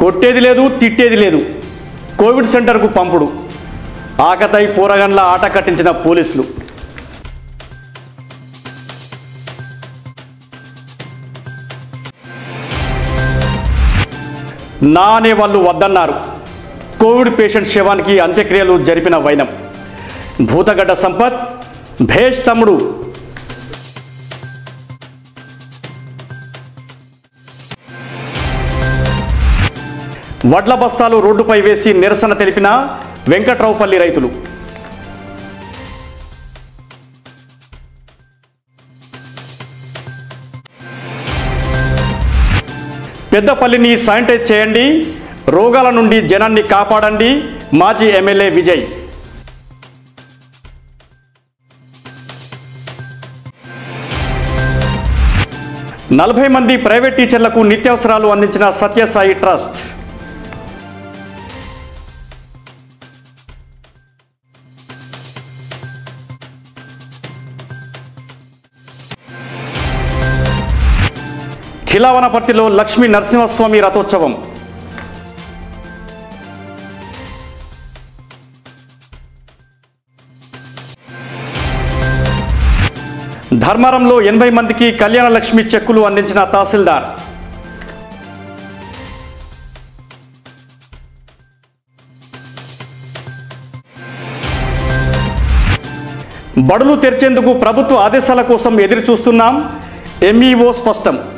కొట్టేది లేదు తిట్టేది లేదు కోవిడ్ సెంటర్కు పంపుడు ఆకతై పూరగండ్ల ఆట కట్టించిన పోలీసులు నా అనే వాళ్ళు వద్దన్నారు కోవిడ్ పేషెంట్ శవానికి అంత్యక్రియలు జరిపిన వైనం భూతగడ్డ సంపత్ భేష్ తమ్ముడు వడ్ల బస్తాలు రోడ్డుపై వేసి నిరసన తెలిపిన వెంకట్రావుపల్లి రైతులు పెద్దపల్లిని శానిటైజ్ చేయండి రోగాల నుండి జనాన్ని కాపాడండి మాజీ ఎమ్మెల్యే విజయ్ నలభై మంది ప్రైవేట్ టీచర్లకు నిత్యావసరాలు అందించిన సత్యసాయి ట్రస్ట్ ఖిలావనపర్తిలో లక్ష్మీ నరసింహస్వామి రథోత్సవం ధర్మారంలో ఎనభై మందికి కళ్యాణ లక్ష్మి చెక్కులు అందించిన తహసీల్దార్ బడులు తెరిచేందుకు ప్రభుత్వ ఆదేశాల కోసం ఎదురు చూస్తున్నాం ఎంఈఓ స్పష్టం